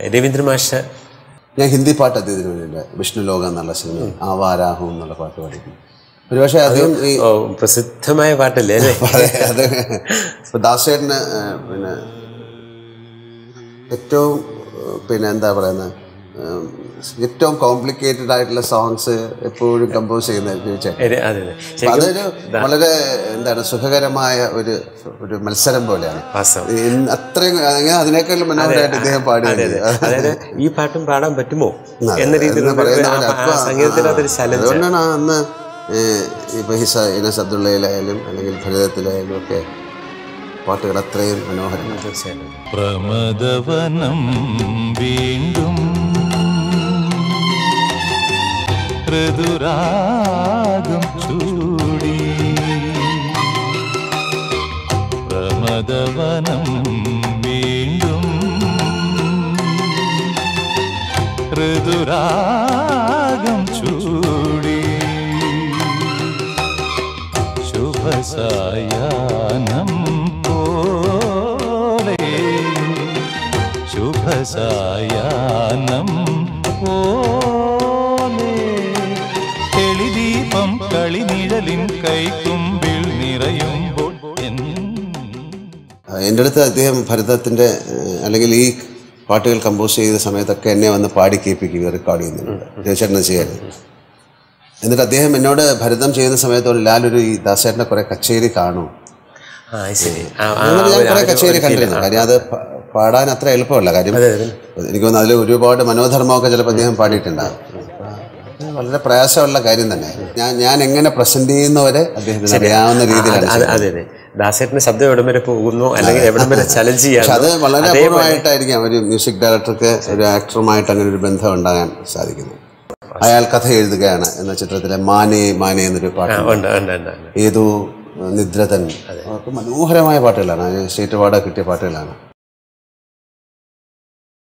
രവീന്ദ്ര മാഷ് ഞാൻ ഹിന്ദി പാട്ട് അദ്ദേഹത്തിന് വേണ്ടിയിട്ട് വിഷ്ണു ലോകം എന്നുള്ള സിനിമ ആവാരാഹു എന്നുള്ള പാട്ട് പാടിക്കുന്നു ഒരുപക്ഷെ അദ്ദേഹം ഈ ഓ, പ്രസിദ്ധമായ പാട്ടല്ലേ അല്ലേ അതെ, അത് ഇപ്പൊ ദാസേട്ടന് ഏഹ്, പിന്നെ ഏറ്റവും ഏഹ്, പിന്നെ എന്താ പറയുന്നത് ഏഹ്, ഏറ്റവും കോംപ്ലിക്കേറ്റഡ് ആയിട്ടുള്ള സോങ്സ് എപ്പോഴും കമ്പോസ് ചെയ്യുന്ന ചോദിച്ചാൽ അതെ അതെ അതെ അപ്പൊ അതൊരു വളരെ എന്താണ് സുഖകരമായ ഒരു ഒരു മത്സരം പോലെയാണ് വാസ്തവം ഇൻ- അത്രയും അങ്ങനെ അതിനേക്കാളും മനോഹരമായിട്ട് ഇദ്ദേഹം പാടി അതെ അതെ അതായത് ഈ പാട്ടും പാടാൻ പറ്റുമോ എന്ന രീതിയിൽ എന്ന് പറയുന്ന ആ- പോലെ ആ അപ്പൊ- സംഗീതത്തിന് അതൊരു ചലഞ്ച് അതുകൊണ്ടാണ് ആ അന്ന് ഏഹ്, ഇപ്പൊ ഹിസ ഇനസ് അബ്ദുള്ളയിലായാലും അല്ലെങ്കിൽ ഭരതത്തിലായാലും ഒക്കെ പാട്ടുകൾ അത്രയും മനോഹരമാണ് തീർച്ചയായിട്ടും പ്രമദവനം വീണ്ടും ഋതുരാഗം ചൂടി പ്രമദവനം വീണ്ടും ഋതുരാഗം ചൂടി ശുഭസായാനം പോലെ ശുഭസായാനം പോലെ തെളിദീപം കളിനിഴലിൻ കൈക്കുമ്പിൽ നിറയുമ്പോൾ എൻ എൻ്റെ അടുത്ത് അദ്ദേഹം ഭരതത്തിൻ്റെ ഏഹ്, അല്ലെങ്കിൽ ഈ പാട്ടുകൾ കമ്പോസ് ചെയ്ത സമയത്തൊക്കെ എന്നെ വന്ന് പാടി കേൾപ്പിക്കുക റെക്കോർഡ് ചെയ്യുന്നുണ്ട് ജയചേട്ടനെ ചെയ്യായിരുന്നു എന്നിട്ട് അദ്ദേഹം എന്നോട് ഭരതം ചെയ്യുന്ന സമയത്തോട് ലാൽ ഒരു ഈ ദാസേട്ടനെ കുറെ കച്ചേരി കാണും ആ അത് ശരി ആ, ആ, അങ്ങനെ ഞാൻ ഒരു- കുറെ ഒരു- കച്ചേരി ഒരു കണ്ടിരുന്നു feel. കാര്യം അത് പ- പാടാൻ അത്ര എളുപ്പമല്ല കാര്യം എനിക്ക് തോന്നുന്നു അതിൽ ഒരുപാട് മനോധർമ്മമൊക്കെ ചിലപ്പോൾ അദ്ദേഹം പാടിയിട്ടുണ്ടാകും അത് വളരെ പ്രയാസമുള്ള കാര്യം തന്നെ ഞാൻ ഞാൻ എങ്ങനെ പ്രസന്റ് ചെയ്യുന്നവരെ അദ്ദേഹത്തിന് അറിയാവുന്ന രീതിയിലാണ് അത് അതെ അതെ ദാസേട്ടന്റെ ശബ്ദം എവിടം വരെ പോകുന്നു അല്ലെങ്കിൽ എവിടം വരെ ചലഞ്ച് ചെയ്യാൻ പക്ഷെ അത് വളരെ അപൂർവമായിട്ടായിരിക്കാം ഒരു മ്യൂസിക് ഡയറക്ടർക്ക് ഒരു ആക്ടറുമായിട്ട് അങ്ങനെ ഒരു ബന്ധം ഉണ്ടാകാൻ സാധിക്കുന്നത് അയാൾ കഥ എഴുതുകയാണ് എന്ന ചിത്രത്തിലെ മാനേ മാനേ എന്നൊരു പാട്ട് ഉണ്ട് ഉണ്ട് ഉണ്ട് ഉണ്ട്. ഏതോ നിദ്രതൻ അതൊക്കെ മനോഹരമായ പാട്ടുകളാണ് അതിന് സ്റ്റേറ്റ് അവാർഡ് കിട്ടിയ പാട്ടുകളാണ്